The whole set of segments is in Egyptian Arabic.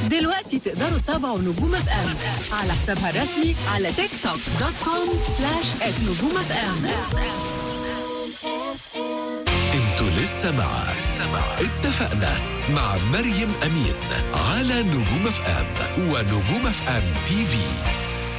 دلوقتي تقدروا تتابعوا نجوم اف ام على حسابها الرسمي على تيك توك دوت كوم سلاش نجوم اف ام انتوا لسه مع اتفقنا مع مريم امين على نجوم اف ام ونجوم اف ام تي في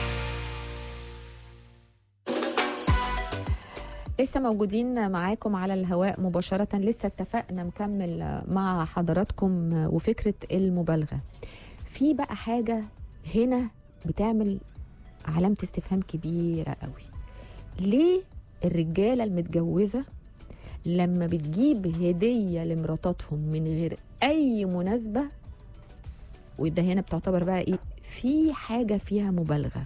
لسه موجودين معاكم على الهواء مباشرة لسه اتفقنا مكمل مع حضراتكم وفكرة المبالغة في بقى حاجة هنا بتعمل علامة استفهام كبيرة قوي ليه الرجالة المتجوزة لما بتجيب هدية لمراتاتهم من غير أي مناسبة وده هنا بتعتبر بقى إيه في حاجة فيها مبالغة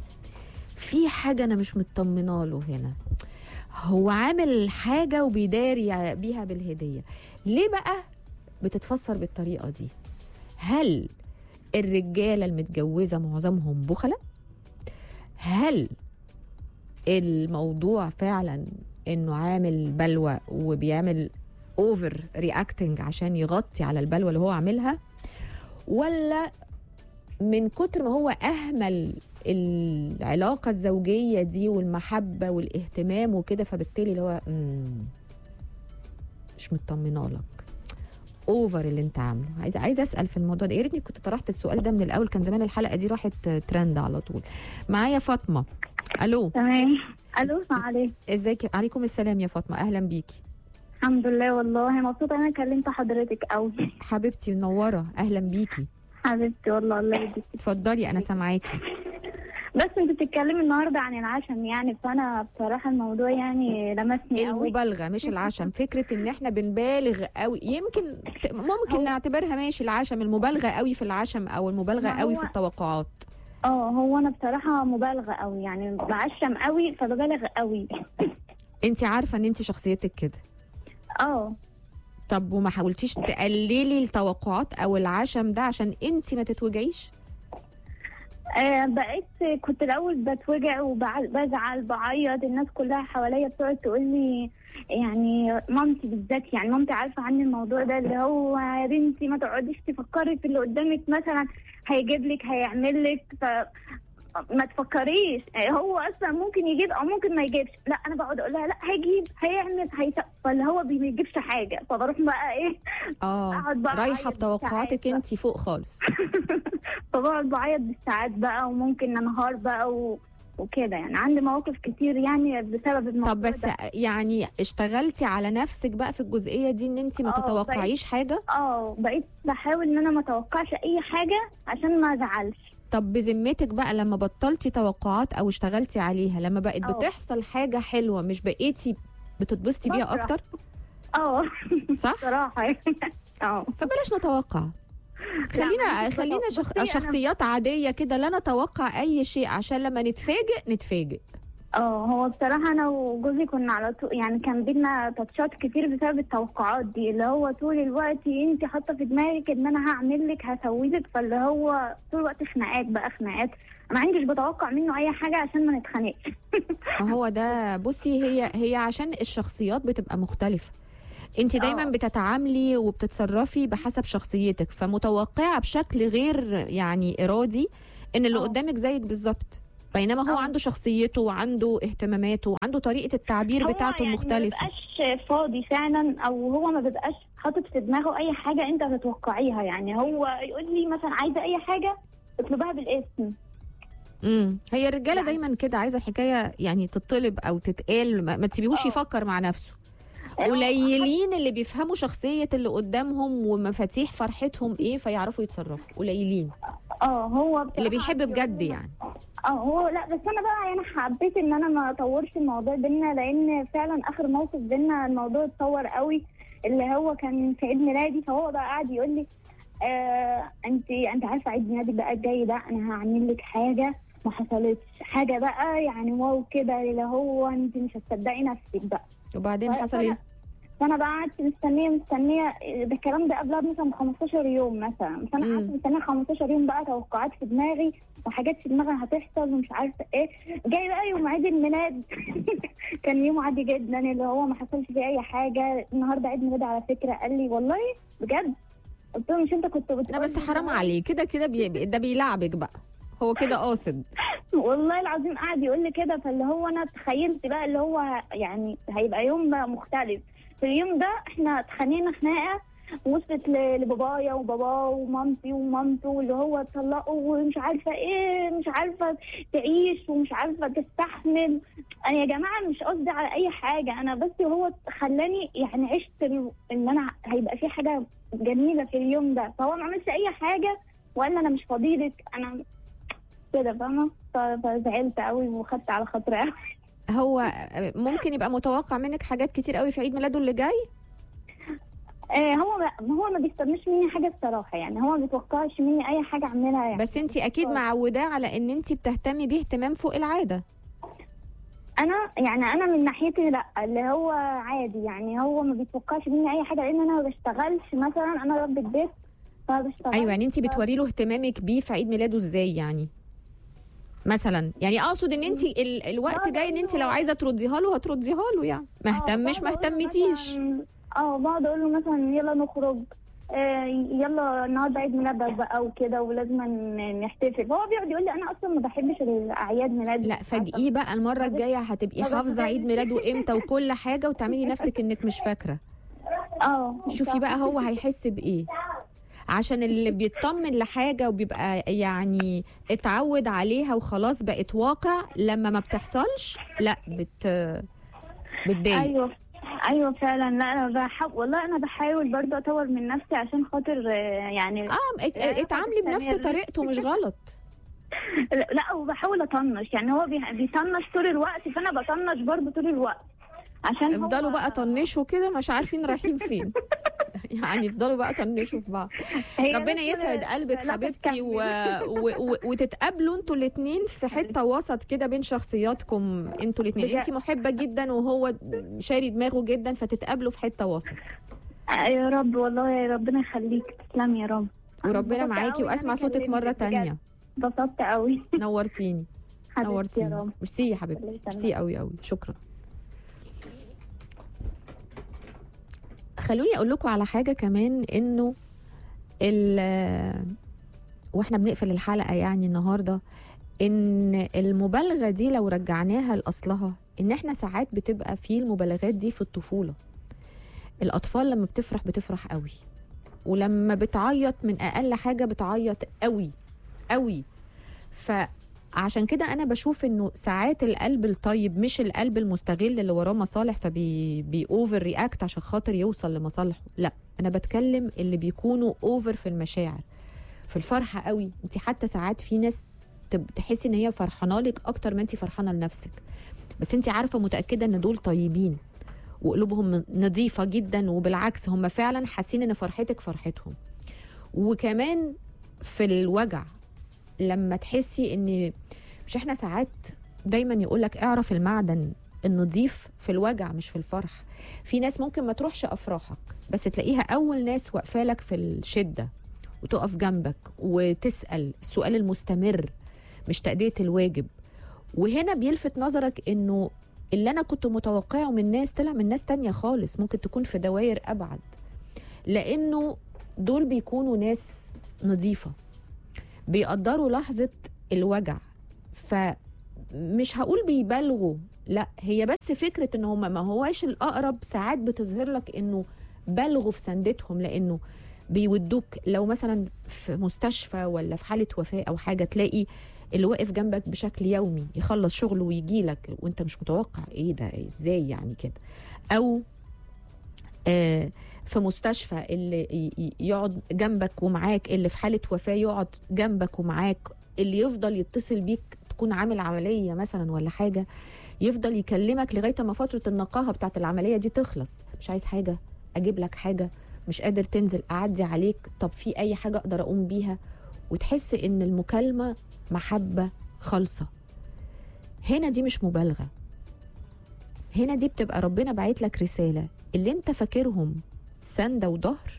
في حاجة أنا مش مطمنة له هنا هو عامل حاجة وبيداري بيها بالهدية ليه بقى بتتفسر بالطريقة دي هل الرجالة المتجوزة معظمهم بخلة هل الموضوع فعلا انه عامل بلوى وبيعمل اوفر رياكتنج عشان يغطي على البلوى اللي هو عاملها ولا من كتر ما هو اهمل العلاقه الزوجيه دي والمحبه والاهتمام وكده فبالتالي اللي هو مم، مش مطمنه لك اوفر اللي انت عامله عايزه عايزه اسال في الموضوع ده يا ريتني كنت طرحت السؤال ده من الاول كان زمان الحلقه دي راحت ترند على طول معايا فاطمه الو تمام الو السلام عليكم ازيك عليكم السلام يا فاطمه اهلا بيكي الحمد لله والله مبسوطه انا كلمت حضرتك قوي حبيبتي منوره اهلا بيكي حبيبتي والله الله يديك اتفضلي انا سامعاكي بس انت بتتكلمي النهارده عن العشم يعني فانا بصراحه الموضوع يعني لمسني قوي المبالغه مش العشم فكره ان احنا بنبالغ قوي يمكن ت- ممكن هو- نعتبرها ماشي العشم المبالغه قوي في العشم او المبالغه ما قوي هو- في التوقعات اه هو انا بصراحه مبالغه قوي يعني بعشم قوي فببالغ قوي انت عارفه ان انت شخصيتك كده اه طب وما حاولتيش تقللي التوقعات او العشم ده عشان انت ما تتوجعيش آه، بقيت كنت الاول بتوجع وبزعل بعيط الناس كلها حواليا بتقعد تقول لي يعني مامتي بالذات يعني مامتي عارفه عني الموضوع ده اللي هو يا بنتي ما تقعديش تفكري في اللي قدامك مثلا هيجيب لك هيعمل لك ف ما تفكريش آه، هو اصلا ممكن يجيب او ممكن ما يجيبش لا انا بقعد اقول لها لا هيجيب هيعمل هيس فاللي هو بي- ما يجيبش حاجه فبروح بقى ايه اه أقعد بقى رايحه أعيط بتوقعاتك بالساعات انت فوق خالص فبقعد بعيط بالساعات بقى وممكن انهار بقى و... وكده يعني عندي مواقف كتير يعني بسبب الموضوع طب بس ده. يعني اشتغلتي على نفسك بقى في الجزئيه دي ان انت ما آه، تتوقعيش حاجه اه بقيت بحاول ان انا ما اتوقعش اي حاجه عشان ما ازعلش طب بذمتك بقى لما بطلتي توقعات او اشتغلتي عليها لما بقت أه. بتحصل حاجه حلوه مش بقيتي بتتبسطي بيها بفرح. اكتر اه صح صراحه يعني. اه فبلاش نتوقع خلينا مش خلينا بتوقع. شخ... بصي، أنا- شخصيات عاديه كده لا نتوقع اي شيء عشان لما نتفاجئ نتفاجئ اه هو بصراحه انا وجوزي كنا على طول يعني كان بينا تاتشات كتير بسبب التوقعات دي اللي هو طول الوقت انت حاطه في دماغك ان انا هعمل لك هسوي لك فاللي هو طول الوقت خناقات بقى خناقات ما عنديش بتوقع منه اي حاجه عشان ما نتخانقش ما هو ده بصي هي هي عشان الشخصيات بتبقى مختلفة انت دايما آه. بتتعاملي وبتتصرفي بحسب شخصيتك فمتوقعة بشكل غير يعني ارادي ان اللي آه. قدامك زيك بالظبط بينما هو آه. عنده شخصيته وعنده اهتماماته وعنده طريقة التعبير هو بتاعته يعني المختلفة ما بيبقاش فاضي فعلا او هو ما بيبقاش حاطط في دماغه اي حاجه انت هتتوقعيها يعني هو يقول لي مثلا عايزه اي حاجه اطلبها بالاسم امم هي الرجالة يعني- دايما كده عايزة الحكاية يعني تطلب او تتقال ما, ما تسيبيهوش آه. يفكر مع نفسه هو قليلين اللي بيفهموا شخصية اللي قدامهم ومفاتيح فرحتهم ايه فيعرفوا يتصرفوا قليلين اه هو اللي بصراحة بيحب بجد يعني اه هو لا بس انا بقى يعني حبيت ان انا ما اطورش الموضوع بينا لان فعلا اخر موقف بينا الموضوع اتطور قوي اللي هو كان في عيد ميلادي فهو بقى قاعد يقول لي آه انت انت عارفه عيد ميلادك بقى الجاي ده انا هعمل لك حاجه ما حصلتش حاجه بقى يعني واو كده اللي هو انت مش هتصدقي نفسك بقى وبعدين طيب، حصل أنا- ايه؟ فانا بقى قعدت مستنيه مستنيه ده الكلام ده قبلها مثلا ب 15 يوم مثلا فانا مم. قعدت مستنيه 15 يوم بقى توقعات في دماغي وحاجات في دماغي هتحصل ومش عارفه ايه جاي بقى يوم عيد الميلاد كان يوم عادي جدا اللي هو ما حصلش فيه اي حاجه النهارده عيد ميلادي على فكره قال لي والله بجد قلت له مش انت كنت بتقول لا بس حرام عليه كده كده بي... ده بيلعبك بقى هو كده قاصد والله العظيم قاعد يقول لي كده فاللي هو انا تخيلت بقى اللي هو يعني هيبقى يوم بقى مختلف في اليوم ده احنا اتخانقنا خناقه وصلت ل- لبابايا وباباه ومامتي ومامته واللي هو اتطلقوا ومش عارفه ايه مش عارفه تعيش ومش عارفه تستحمل انا يا جماعه مش قصدي على اي حاجه انا بس هو خلاني يعني عشت ال- ان انا هيبقى في حاجه جميله في اليوم ده فهو ما عملش اي حاجه وقال لي انا مش فاضيلك انا كده فاهمه ف- فزعلت قوي وخدت على خاطري قوي هو ممكن يبقى متوقع منك حاجات كتير قوي في عيد ميلاده اللي جاي آه هو ما هو ما بيستناش مني حاجه الصراحه يعني هو ما بيتوقعش مني اي حاجه اعملها يعني بس انت اكيد معوداه على ان انت بتهتمي بيه اهتمام فوق العاده انا يعني انا من ناحيتي لا اللي هو عادي يعني هو ما بيتوقعش مني اي حاجه لان انا ما بشتغلش مثلا انا ربة بيت فما بشتغلش ايوه يعني انت بتوري له اهتمامك بيه في عيد ميلاده ازاي يعني مثلا يعني اقصد ان انت ال... الوقت جاي ان انت لو عايزه ترديها له هترديها له يعني ما اهتمش ما اهتمتيش اه بقعد اقول له مثلا يلا نخرج آه يلا النهارده عيد ميلادك بقى وكده ولازم ن- نحتفل فهو بيقعد يقول لي انا اصلا ما بحبش الاعياد ميلاد لا فاجئيه بقى المره الجايه هتبقي ما حافظه بتخيلش. عيد ميلاده امتى وكل حاجه وتعملي نفسك انك مش فاكره اه شوفي بقى هو هيحس بايه عشان اللي بيطمن لحاجه وبيبقى يعني اتعود عليها وخلاص بقت واقع لما ما بتحصلش لا بت بتضايق ايوه ايوه فعلا لا انا بحاول والله انا بحاول برضه اطور من نفسي عشان خاطر آه، يعني اه ات- اتعاملي بنفس تستمر. طريقته مش غلط لا وبحاول اطنش يعني هو بي- بيطنش طول الوقت فانا بطنش برضه طول الوقت عشان هو- افضلوا بقى طنشوا كده مش عارفين رايحين فين يعني افضلوا بقى طنشوا في بعض هي ربنا بس يسعد قلبك لا حبيبتي و... تكمل. و... و... وتتقابلوا انتوا الاتنين في حته وسط كده بين شخصياتكم انتوا الاتنين بجد. انت محبه جدا وهو شاري دماغه جدا فتتقابلوا في حته وسط آه، يا رب والله يا ربنا يخليك تسلم يا رب وربنا انبسطت معاكي قوي إن واسمع أنا صوتك كلمتك مره بجد. تانية انبسطت قوي نورتيني حبيبتي يا نورتيني رب ميرسي يا حبيبتي الله ميرسي يسلمك. قوي قوي شكرا خلوني اقول لكم على حاجه كمان انه ال واحنا بنقفل الحلقه يعني النهارده ان المبالغه دي لو رجعناها لاصلها ان احنا ساعات بتبقى في المبالغات دي في الطفوله الاطفال لما بتفرح بتفرح قوي ولما بتعيط من اقل حاجه بتعيط قوي قوي فعشان كده انا بشوف انه ساعات القلب الطيب مش القلب المستغل اللي وراه مصالح فبي بي اوفر رياكت عشان خاطر يوصل لمصالحه لا انا بتكلم اللي بيكونوا اوفر في المشاعر في الفرحه قوي انت حتى ساعات في ناس تب- تحسي ان هي فرحانه لك اكتر ما انت فرحانه لنفسك بس انت عارفه متاكده ان دول طيبين وقلوبهم نظيفه جدا وبالعكس هم فعلا حاسين ان فرحتك فرحتهم وكمان في الوجع لما تحسي ان مش احنا ساعات دايما يقولك اعرف المعدن النظيف في الوجع مش في الفرح في ناس ممكن ما تروحش افراحك بس تلاقيها اول ناس واقفه لك في الشده وتقف جنبك وتسال السؤال المستمر مش تأدية الواجب وهنا بيلفت نظرك انه اللي انا كنت متوقعه من ناس طلع من ناس تانية خالص ممكن تكون في دوائر ابعد لانه دول بيكونوا ناس نظيفه بيقدروا لحظه الوجع فمش هقول بيبالغوا لا هي بس فكره ان هم ما هواش الاقرب ساعات بتظهر لك انه بالغوا في سندتهم لانه بيودوك لو مثلا في مستشفى ولا في حاله وفاه او حاجه تلاقي اللي واقف جنبك بشكل يومي يخلص شغله ويجي لك وانت مش متوقع ايه ده ازاي يعني كده او آه في مستشفى اللي ي- ي- يقعد جنبك ومعاك اللي في حاله وفاه يقعد جنبك ومعاك اللي يفضل يتصل بيك تكون عامل عمليه مثلا ولا حاجه يفضل يكلمك لغايه ما فتره النقاهه بتاعت العمليه دي تخلص مش عايز حاجه اجيب لك حاجه مش قادر تنزل اعدي عليك طب في اي حاجه اقدر اقوم بيها وتحس ان المكالمه محبه خالصه هنا دي مش مبالغه هنا دي بتبقى ربنا باعت لك رساله اللي انت فاكرهم سنده وظهر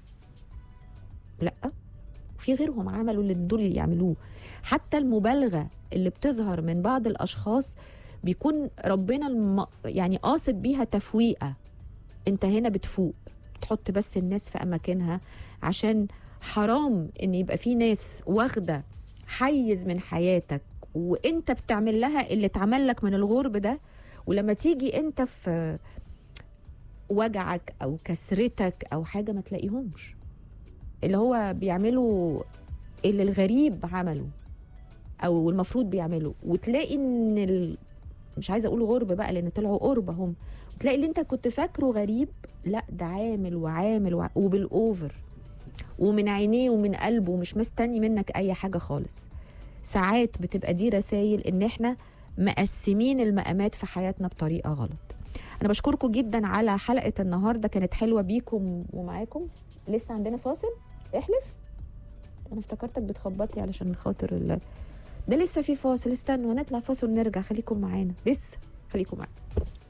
لا في غيرهم عملوا اللي دول يعملوه حتى المبالغه اللي بتظهر من بعض الاشخاص بيكون ربنا الم... يعني قاصد بيها تفويقه انت هنا بتفوق تحط بس الناس في اماكنها عشان حرام ان يبقى في ناس واخده حيز من حياتك وانت بتعمل لها اللي اتعمل لك من الغرب ده ولما تيجي انت في وجعك او كسرتك او حاجه ما تلاقيهمش اللي هو بيعملوا اللي الغريب عمله او المفروض بيعمله وتلاقي ان ال... مش عايزه اقول غرب بقى لان طلعوا قرب هم وتلاقي اللي انت كنت فاكره غريب لا ده عامل وعامل وع... وبالاوفر ومن عينيه ومن قلبه ومش مستني منك اي حاجه خالص ساعات بتبقى دي رسائل ان احنا مقسمين المقامات في حياتنا بطريقه غلط انا بشكركم جدا على حلقه النهارده كانت حلوه بيكم ومعاكم لسه عندنا فاصل احلف انا افتكرتك بتخبط لي علشان خاطر ال... ده لسه في فاصل استنوا نطلع فاصل ونرجع خليكم معانا لسه خليكم معانا